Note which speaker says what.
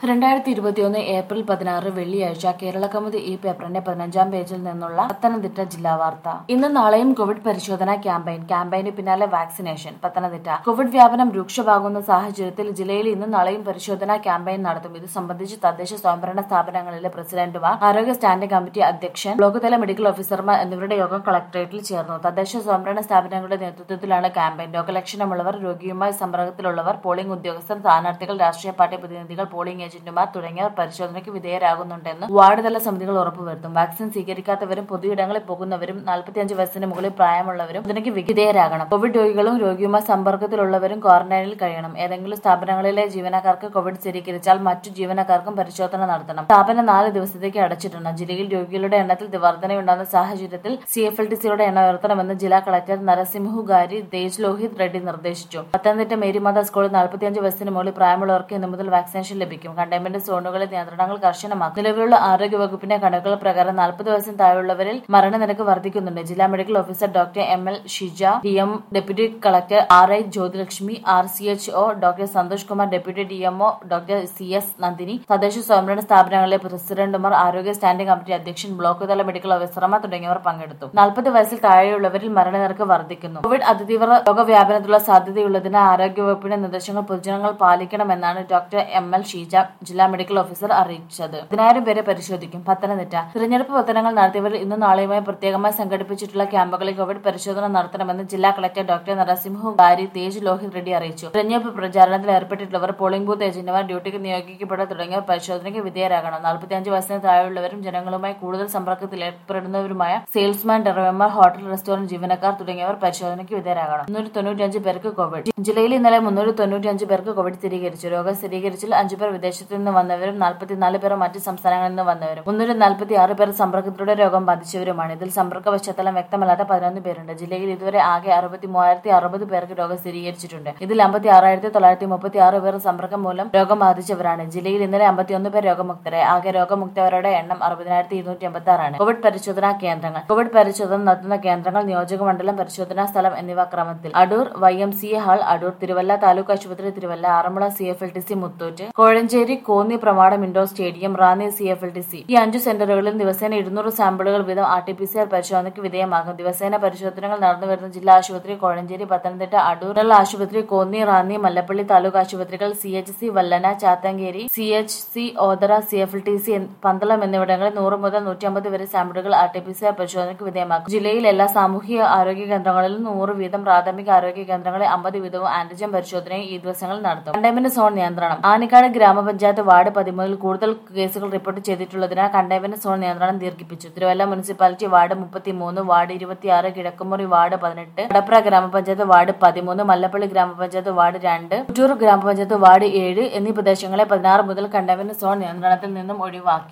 Speaker 1: രണ്ടായിരത്തി ഇരുപത്തിയൊന്ന് ഏപ്രിൽ പതിനാറ് വെള്ളിയാഴ്ച കേരള കൗമുദി ഈ പേപ്പറിന്റെ പതിനഞ്ചാം പേജിൽ നിന്നുള്ള പത്തനംതിട്ട ജില്ലാ വാർത്ത ഇന്ന് നാളെയും കോവിഡ് പരിശോധനാ ക്യാമ്പയിൻ ക്യാമ്പയിന് പിന്നാലെ വാക്സിനേഷൻ പത്തനംതിട്ട കോവിഡ് വ്യാപനം രൂക്ഷമാകുന്ന സാഹചര്യത്തിൽ ജില്ലയിൽ ഇന്ന് നാളെയും പരിശോധനാ ക്യാമ്പയിൻ നടത്തും ഇത് സംബന്ധിച്ച് തദ്ദേശ സ്വയംഭരണ സ്ഥാപനങ്ങളിലെ പ്രസിഡന്റുമാർ ആരോഗ്യ സ്റ്റാൻഡിംഗ് കമ്മിറ്റി അധ്യക്ഷൻ ബ്ലോക്ക് തല മെഡിക്കൽ ഓഫീസർമാർ എന്നിവരുടെ യോഗം കളക്ടറേറ്റിൽ ചേർന്നു തദ്ദേശ സ്വയംഭരണ സ്ഥാപനങ്ങളുടെ നേതൃത്വത്തിലാണ് ക്യാമ്പയിൻ രോഗലക്ഷണമുള്ളവർ രോഗിയുമായി സമ്പർക്കത്തിലുള്ളവർ പോളിംഗ് ഉദ്യോഗസ്ഥർ സ്ഥാനാർത്ഥികൾ രാഷ്ട്രീയ പാർട്ടി പ്രതിനിധികൾ പോളിംഗ് ഏജന്റുമാർ തുടങ്ങിയവർ പരിശോധനയ്ക്ക് വിധേയരാകുന്നുണ്ടെന്നും വാർഡ് തല സമിതികൾ ഉറപ്പുവരുത്തും വാക്സിൻ സ്വീകരിക്കാത്തവരും പൊതുയിടങ്ങളിൽ പോകുന്നവരും നാൽപ്പത്തിയഞ്ച് വയസ്സിന് മുകളിൽ പ്രായമുള്ളവരും ഇതിനൊക്കെ വിധേയരാകണം കോവിഡ് രോഗികളും രോഗിയുമായി സമ്പർക്കത്തിലുള്ളവരും ക്വാറന്റൈനിൽ കഴിയണം ഏതെങ്കിലും സ്ഥാപനങ്ങളിലെ ജീവനക്കാർക്ക് കോവിഡ് സ്ഥിരീകരിച്ചാൽ മറ്റു ജീവനക്കാർക്കും പരിശോധന നടത്തണം സ്ഥാപനം നാല് ദിവസത്തേക്ക് അടച്ചിട്ടുണ്ട് ജില്ലയിൽ രോഗികളുടെ എണ്ണത്തിൽ വർധനയുണ്ടാകുന്ന സാഹചര്യത്തിൽ സി എഫ് എൽ ടി സിയുടെ എണ്ണം ഉയർത്തണമെന്ന് ജില്ലാ കളക്ടർ നരസിംഹുഗാരി തേജ് ലോഹിത് റെഡ്ഡി നിർദ്ദേശിച്ചു പത്തനംതിട്ട മേരിമാത സ്കൂളിൽ നാൽപ്പത്തിയഞ്ച് വയസ്സിന് മുകളിൽ പ്രായമുള്ളവർക്ക് ഇന്നു മുതൽ വാക്സിനേഷൻ ലഭിക്കും കണ്ടെയ്ൻമെന്റ് സോണുകളിൽ നിയന്ത്രണങ്ങൾ കർശനമാക്കും നിലവിലുള്ള ആരോഗ്യ വകുപ്പിന്റെ കണക്കുകൾ പ്രകാരം നാൽപ്പത് വയസ്സിന് താഴെയുള്ളവരിൽ മരണനിരക്ക് വർദ്ധിക്കുന്നുണ്ട് ജില്ലാ medical officer doctor M L Shija D M deputy collector R I Jyothilakshmi R C H O doctor Santhosh Kumar deputy D M O doctor C S Nandini തദ്ദേശ സ്വയംഭരണ സ്ഥാപനങ്ങളിലെ പ്രസിഡന്റുമാർ ആരോഗ്യ സ്റ്റാൻഡിംഗ് കമ്മിറ്റി അധ്യക്ഷൻ ബ്ലോക്ക് തല മെഡിക്കൽ ഓഫീസർമാർ തുടങ്ങിയവർ പങ്കെടുത്തു നാൽപ്പത് വയസ്സിൽ താഴെയുള്ളവരിൽ മരണനിരക്ക് വർദ്ധിക്കുന്നു കോവിഡ് അതിതീവ്ര രോഗവ്യാപനത്തിലുള്ള സാധ്യതയുള്ളതിനാൽ ആരോഗ്യവകുപ്പിന്റെ നിർദ്ദേശങ്ങൾ പൊതുജനങ്ങൾ പാലിക്കണമെന്നാണ് ഡോക്ടർ എം എൽ ഷീജ ജില്ലാ മെഡിക്കൽ ഓഫീസർ അറിയിച്ചത് പതിനായിരം പേരെ പരിശോധിക്കും പത്തനംതിട്ട തിരഞ്ഞെടുപ്പ് പത്തനങ്ങൾ നടത്തിയവർ ഇന്ന് നാളെയുമായി പ്രത്യേകമായി സംഘടിപ്പിച്ചിട്ടുള്ള ക്യാമ്പുകളിൽ കോവിഡ് പരിശോധന നടത്തണമെന്ന് ജില്ലാ കളക്ടർ ഡോക്ടർ നരസിംഹു ഗാരി തേജ് ലോഹിത് റെഡ്ഡി അറിയിച്ചു തിരഞ്ഞെടുപ്പ് പ്രചാരണത്തിൽ ഏർപ്പെട്ടിട്ടുള്ളവർ പോളിംഗ് ബൂത്ത് ഏജന്റുമാർ ഡ്യൂട്ടിക്ക് നിയോഗിക്കപ്പെട്ട തുടങ്ങിയവർ പരിശോധനയ്ക്ക് വിധേയരാകണം നാൽപ്പത്തിയഞ്ച് വയസ്സിന് താഴെയുള്ളവരും ജനങ്ങളുമായി കൂടുതൽ സമ്പർക്കത്തിൽ ഏർപ്പെടുന്നവരുമായ സെയിൽസ്മാൻ ഡ്രൈവർമാർ ഹോട്ടൽ റെസ്റ്റോറന്റ് ജീവനക്കാർ തുടങ്ങിയവർ പരിശോധനയ്ക്ക് വിധേയരാകണം മുന്നൂറ്റി തൊണ്ണൂറ്റിയഞ്ച് പേർക്ക് കോവിഡ് ജില്ലയിൽ ഇന്നലെ മുന്നൂറ്റി തൊണ്ണൂറ്റിയഞ്ച് പേർക്ക് കോവിഡ് സ്ഥിരീകരിച്ചു രോഗം സ്ഥിരീകരിച്ചിൽ അഞ്ചു പേർ വിദേശത്തു നിന്ന് വന്നവരും നാൽപ്പത്തിനാല് പേർ മറ്റ് സംസ്ഥാനങ്ങളിൽ നിന്ന് വന്നവരും മുന്നൂറ്റി നാൽപ്പത്തി ആറ് പേർ സമ്പർക്കത്തിലൂടെ രോഗം ബാധിച്ചവരുമാണ് ഇതിൽ സമ്പർക്ക പശ്ചാത്തലം വ്യക്തമല്ലാത്ത പതിനൊന്ന് പേരുണ്ട് ജില്ലയിൽ ഇതുവരെ ആകെ അറുപത്തി മൂവായിരത്തി അറുപത് പേർക്ക് രോഗം സ്ഥിരീകരിച്ചിട്ടുണ്ട് ഇതിൽ അമ്പത്തി ആറായിരത്തി തൊള്ളായിരത്തി മുപ്പത്തി ആറ് പേർ സമ്പർക്കം മൂലം രോഗം ബാധിച്ചവരാണ് ജില്ലയിൽ ഇന്നലെ അമ്പത്തിയൊന്ന് പേർ രോഗമുക്തരായി ആകെ രോഗമുക്തവരുടെ എണ്ണം അറുപതിനായിരത്തി ഇരുന്നൂറ്റി എൺപത്തി ആറാണ് കോവിഡ് പരിശോധനാ കേന്ദ്രങ്ങൾ കോവിഡ് പരിശോധന നടത്തുന്ന കേന്ദ്രങ്ങൾ നിയോജക മണ്ഡലം പരിശോധനാ സ്ഥലം എന്നിവ ക്രമത്തിൽ Adoor Y M C A hall Adoor Thiruvalla taluk ആശുപത്രി Thiruvalla Aranmula C F L T C Muthoot Kozhencherry Konni Pramadam indoor stadium Ranni C F L T C ഈ അഞ്ചു സെന്ററുകളിൽ ദിവസേന ഇരുന്നൂറ് സാമ്പിളുകൾ വീതം R T P C R പരിശോധനയ്ക്ക് വിധേയമാകും ദിവസേന പരിശോധനകൾ നടന്നുവരുന്ന ജില്ലാ ആശുപത്രി കോഴഞ്ചേരി പത്തനംതിട്ട അടൂർ ആശുപത്രി കോന്നി റാന്നി മല്ലപ്പള്ളി താലൂക്ക് ആശുപത്രികൾ C H C Vallana Chathankery C H C Othera C F L T C Pandalam എന്നിവിടങ്ങളിൽ നൂറ് മുതൽ നൂറ്റി അമ്പത് വരെ സാമ്പിളുകൾ R T P C R പരിശോധനയ്ക്ക് വിധേയമാക്കും ജില്ലയിൽ എല്ലാ സാമൂഹിക ആരോഗ്യ കേന്ദ്രങ്ങളിലും നൂറ് വീതം പ്രാഥമിക ആരോഗ്യ കേന്ദ്രങ്ങളിൽ അമ്പത് വീതവും ആന്റിജൻ പരിശോധനയും ഈ ദിവസങ്ങളിൽ നടത്തും കണ്ടെയ്ൻമെന്റ് സോൺ നിയന്ത്രണം ആനിക്കാട് ഗ്രാമപഞ്ചായത്ത് വാർഡ് പതിമൂന്നിൽ കൂടുതൽ കേസുകൾ റിപ്പോർട്ട് ചെയ്തിട്ടുള്ളതിനാൽ കണ്ടെയ്ൻമെന്റ് സോൺ നിയന്ത്രണം ദീർഘിപ്പിച്ചു തിരുവല്ല മുനിസിപ്പാലിറ്റി വാർഡ് മുപ്പത്തിമൂന്ന് വാർഡ് ഇരുപത്തിയാറ് കിഴക്കുമുറി വാർഡ് പതിനെട്ട് കടപ്ര ഗ്രാമപഞ്ചായത്ത് വാർഡ് പതിമൂന്ന് മല്ലപ്പള്ളി ഗ്രാമപഞ്ചായത്ത് വാർഡ് രണ്ട് കുറ്റൂർ ഗ്രാമപഞ്ചായത്ത് വാർഡ് ഏഴ് എന്നീ പ്രദേശങ്ങളെ പതിനാറ് മുതൽ കണ്ടെയ്ൻമെന്റ് സോൺ നിയന്ത്രണത്തിൽ നിന്നും ഒഴിവാക്കി